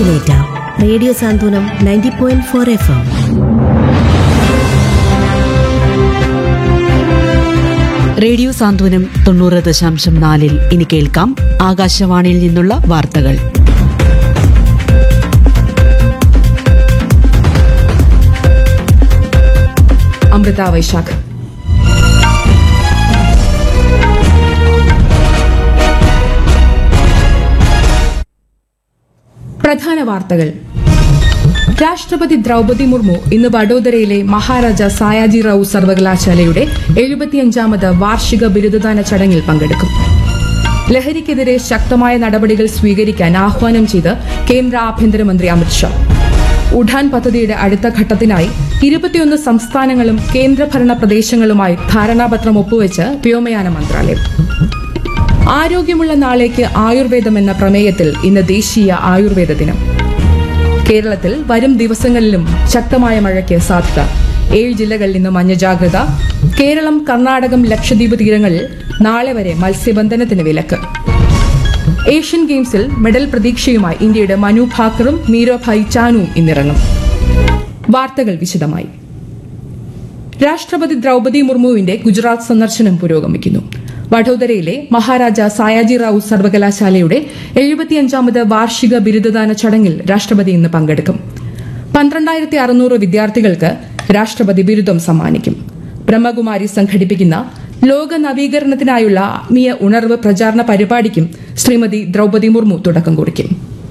പ്രേമലേറ്റ radio Santhwanam ninety point four F M radio Santhwanam തൊണ്ണൂറ് ദശാംശം നാലിൽ ഇനി കേൾക്കാം ആകാശവാണിയിൽ നിന്നുള്ള വാർത്തകൾ അമൃത വൈശാഖ് പ്രധാന വാർത്തകൾ രാഷ്ട്രപതി ദ്രൗപതി മുർമു ഇന്ന് വഡോദരയിലെ മഹാരാജ സായാജി റാവു സർവകലാശാലയുടെ എഴുപത്തിയഞ്ചാമത് വാർഷിക ബിരുദദാന ചടങ്ങിൽ പങ്കെടുക്കും ലഹരിക്കെതിരെ ശക്തമായ നടപടികൾ സ്വീകരിക്കാൻ ആഹ്വാനം ചെയ്ത് കേന്ദ്ര ആഭ്യന്തരമന്ത്രി അമിത്ഷാ ഉഡാൻ പദ്ധതിയുടെ അടുത്ത ഘട്ടത്തിനായി ഇരുപത്തിയൊന്ന് സംസ്ഥാനങ്ങളും കേന്ദ്രഭരണ പ്രദേശങ്ങളുമായി ധാരണാപത്രം ഒപ്പുവെച്ച് വ്യോമയാന മന്ത്രാലയം ആരോഗ്യമുള്ള നാളേക്ക് ആയുർവേദം എന്ന പ്രമേയത്തിൽ ഇന്ന് ദേശീയ ആയുർവേദ ദിനം കേരളത്തിൽ വരും ദിവസങ്ങളിലും ശക്തമായ മഴയ്ക്ക് സാധ്യത ഏഴ് ജില്ലകളിൽ ഇന്ന് മഞ്ഞ ജാഗ്രത കേരളം കർണാടകം ലക്ഷദ്വീപ് തീരങ്ങളിൽ നാളെ വരെ മത്സ്യബന്ധനത്തിന് വിലക്ക് ഏഷ്യൻ ഗെയിംസിൽ മെഡൽ പ്രതീക്ഷയുമായി ഇന്ത്യയുടെ മനു ഭാക്കറും മീരോഭായ് ചാനുവും ഇന്നിറങ്ങും വാർത്തകൾ വിശദമായി രാഷ്ട്രപതി ദ്രൗപതി മുർമുവിന്റെ ഗുജറാത്ത് സന്ദർശനം പുരോഗമിക്കുന്നു വഡോദരയിലെ മഹാരാജ സായാജി റാവു സർവകലാശാലയുടെ എഴുപത്തിയഞ്ചാമത് വാർഷിക ബിരുദദാന ചടങ്ങിൽ രാഷ്ട്രപതി ഇന്ന് പങ്കെടുക്കും പന്ത്രണ്ടായിരത്തി അറുന്നൂറ് വിദ്യാർത്ഥികൾക്ക് രാഷ്ട്രപതി ബിരുദം സമ്മാനിക്കും ബ്രഹ്മകുമാരി സംഘടിപ്പിക്കുന്ന ലോക നവീകരണത്തിനായുള്ള ആത്മീയ ഉണർവ് പ്രചാരണ പരിപാടിക്കും ശ്രീമതി ദ്രൗപതി മുർമു തുടക്കം കുറിക്കും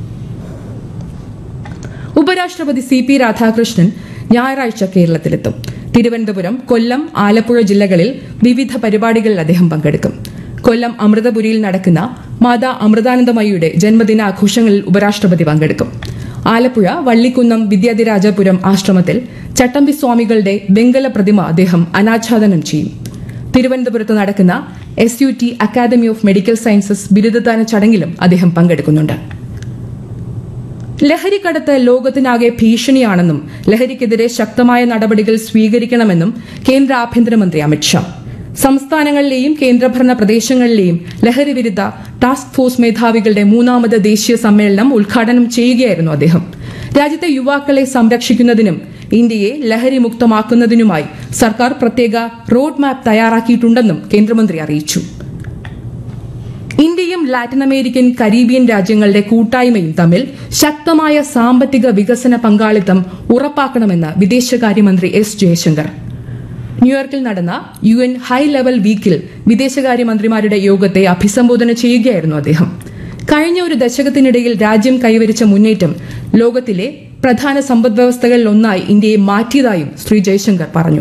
ഉപരാഷ്ട്രപതി സി പി രാധാകൃഷ്ണൻ ഞായറാഴ്ച കേരളത്തിലെത്തും തിരുവനന്തപുരം കൊല്ലം ആലപ്പുഴ ജില്ലകളിൽ വിവിധ പരിപാടികളിൽ അദ്ദേഹം പങ്കെടുക്കും കൊല്ലം അമൃതപുരിയിൽ നടക്കുന്ന മാതാ അമൃതാനന്ദമയിയുടെ ജന്മദിനാഘോഷങ്ങളിൽ ഉപരാഷ്ട്രപതി പങ്കെടുക്കും ആലപ്പുഴ വള്ളിക്കുന്നം വിദ്യാധിരാജപുരം ആശ്രമത്തിൽ ചട്ടമ്പി സ്വാമികളുടെ വെങ്കല പ്രതിമ അദ്ദേഹം അനാച്ഛാദനം ചെയ്യും തിരുവനന്തപുരത്ത് നടക്കുന്ന S U T academy of medical sciences ബിരുദദാന ചടങ്ങിലും അദ്ദേഹം പങ്കെടുക്കുന്നുണ്ട് ലഹരിക്കടത്ത് ലോകത്തിനാകെ ഭീഷണിയാണെന്നും ലഹരിക്കെതിരെ ശക്തമായ നടപടികൾ സ്വീകരിക്കണമെന്നും കേന്ദ്ര ആഭ്യന്തരമന്ത്രി അമിത്ഷാ സംസ്ഥാനങ്ങളിലെയും കേന്ദ്രഭരണ പ്രദേശങ്ങളിലെയും ലഹരി വിരുദ്ധ ടാസ്ക് ഫോഴ്സ് മേധാവികളുടെ മൂന്നാമത് ദേശീയ സമ്മേളനം ഉദ്ഘാടനം ചെയ്യുകയായിരുന്നു അദ്ദേഹം രാജ്യത്തെ യുവാക്കളെ സംരക്ഷിക്കുന്നതിനും ഇന്ത്യയെ ലഹരി മുക്തമാക്കുന്നതിനുമായി സർക്കാർ പ്രത്യേക റോഡ് മാപ്പ് തയ്യാറാക്കിയിട്ടുണ്ടെന്നും കേന്ദ്രമന്ത്രി അറിയിച്ചു ഇന്ത്യയും ലാറ്റിൻ അമേരിക്കൻ കരീബിയൻ രാജ്യങ്ങളുടെ കൂട്ടായ്മയും തമ്മിൽ ശക്തമായ സാമ്പത്തിക വികസന പങ്കാളിത്തം ഉറപ്പാക്കണമെന്ന് വിദേശകാര്യമന്ത്രി എസ് ജയശങ്കർ ന്യൂയോർക്കിൽ നടന്ന യു എൻ ഹൈ ലെവൽ വീക്കിൽ വിദേശകാര്യമന്ത്രിമാരുടെ യോഗത്തെ അഭിസംബോധന ചെയ്യുകയായിരുന്നു അദ്ദേഹം കഴിഞ്ഞ ഒരു ദശകത്തിനിടയിൽ രാജ്യം കൈവരിച്ച മുന്നേറ്റം ലോകത്തിലെ പ്രധാന സമ്പദ്വ്യവസ്ഥകളിൽ ഒന്നായി ഇന്ത്യയെ മാറ്റിയതായും ശ്രീ ജയശങ്കർ പറഞ്ഞു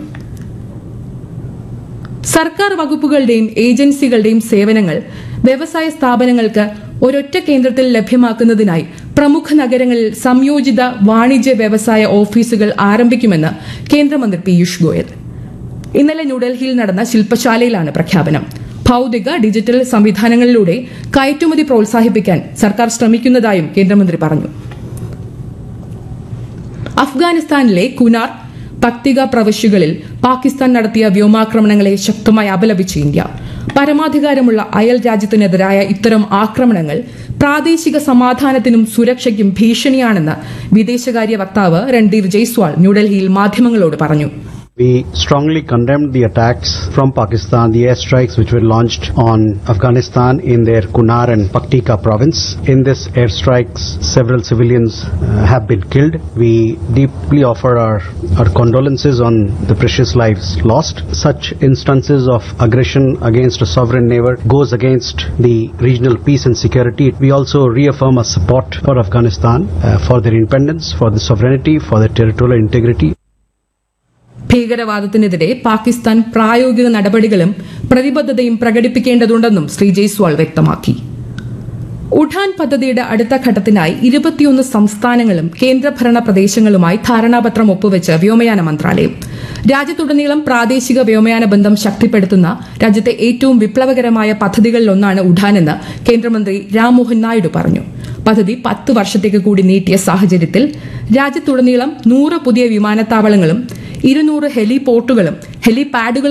സർക്കാർ വകുപ്പുകളുടെയും ഏജൻസികളുടെയും സേവനങ്ങൾ വ്യവസായ സ്ഥാപനങ്ങൾക്ക് ഒരൊറ്റ കേന്ദ്രത്തിൽ ലഭ്യമാക്കുന്നതിനായി പ്രമുഖ നഗരങ്ങളിൽ സംയോജിത വാണിജ്യ വ്യവസായ ഓഫീസുകൾ ആരംഭിക്കുമെന്ന് കേന്ദ്രമന്ത്രി പീയൂഷ് ഗോയൽ ഇന്നലെ ന്യൂഡൽഹിയിൽ നടന്ന ശില്പശാലയിലാണ് പ്രഖ്യാപനം ഭൌതിക ഡിജിറ്റൽ സംവിധാനങ്ങളിലൂടെ കയറ്റുമതി പ്രോത്സാഹിപ്പിക്കാൻ സർക്കാർ ശ്രമിക്കുന്നതായും കേന്ദ്രമന്ത്രി പറഞ്ഞു അഫ്ഗാനിസ്ഥാനിലെ കുനാർ പക്തിക പ്രവിശ്യകളിൽ പാകിസ്ഥാൻ നടത്തിയ വ്യോമാക്രമണങ്ങളെ ശക്തമായി അപലപിച്ച് ഇന്ത്യ പരമാധികാരമുള്ള അയൽ രാജ്യത്തിനെതിരായ ഇത്തരം ആക്രമണങ്ങൾ പ്രാദേശിക സമാധാനത്തിനും സുരക്ഷയ്ക്കും ഭീഷണിയാണെന്ന് വിദേശകാര്യ വക്താവ് രൺദീർ ജയ്സ്വാൾ ന്യൂഡൽഹിയിൽ മാധ്യമങ്ങളോട് പറഞ്ഞു We strongly condemned the attacks from Pakistan, the airstrikes which were launched on Afghanistan in their Kunar and Paktika province. In this airstrikes, several civilians uh, have been killed. We deeply offer our, our condolences on the precious lives lost. Such instances of aggression against a sovereign neighbor goes against the regional peace and security. We also reaffirm our support for Afghanistan, uh, for their independence, for the sovereignty, for their territorial integrity. ഭീകരവാദത്തിനെതിരെ Pakistan പ്രായോഗിക നടപടികളും പ്രതിബദ്ധതയും പ്രകടിപ്പിക്കേണ്ടതുണ്ടെന്നും ശ്രീ ജയ്സ്വാൾ വ്യക്തമാക്കി ഉഡാൻ പദ്ധതിയുടെ അടുത്ത ഘട്ടത്തിനായി ഇരുപത്തിയൊന്ന് സംസ്ഥാനങ്ങളും കേന്ദ്രഭരണ പ്രദേശങ്ങളുമായി ധാരണാപത്രം ഒപ്പുവെച്ച് വ്യോമയാന മന്ത്രാലയം രാജ്യത്തുടനീളം പ്രാദേശിക വ്യോമയാന ബന്ധം ശക്തിപ്പെടുത്തുന്ന രാജ്യത്തെ ഏറ്റവും വിപ്ലവകരമായ പദ്ധതികളിലൊന്നാണ് ഉഡാനെന്ന് കേന്ദ്രമന്ത്രി രാംമോഹൻ നായിഡു പറഞ്ഞു പദ്ധതി പത്ത് വർഷത്തേക്ക് കൂടി നീട്ടിയ സാഹചര്യത്തിൽ രാജ്യത്തുടനീളം നൂറ് പുതിയ വിമാനത്താവളങ്ങളും ഇരുന്നൂറ് ഹെലിപോർട്ടുകളും ഹെലിപാഡുകളും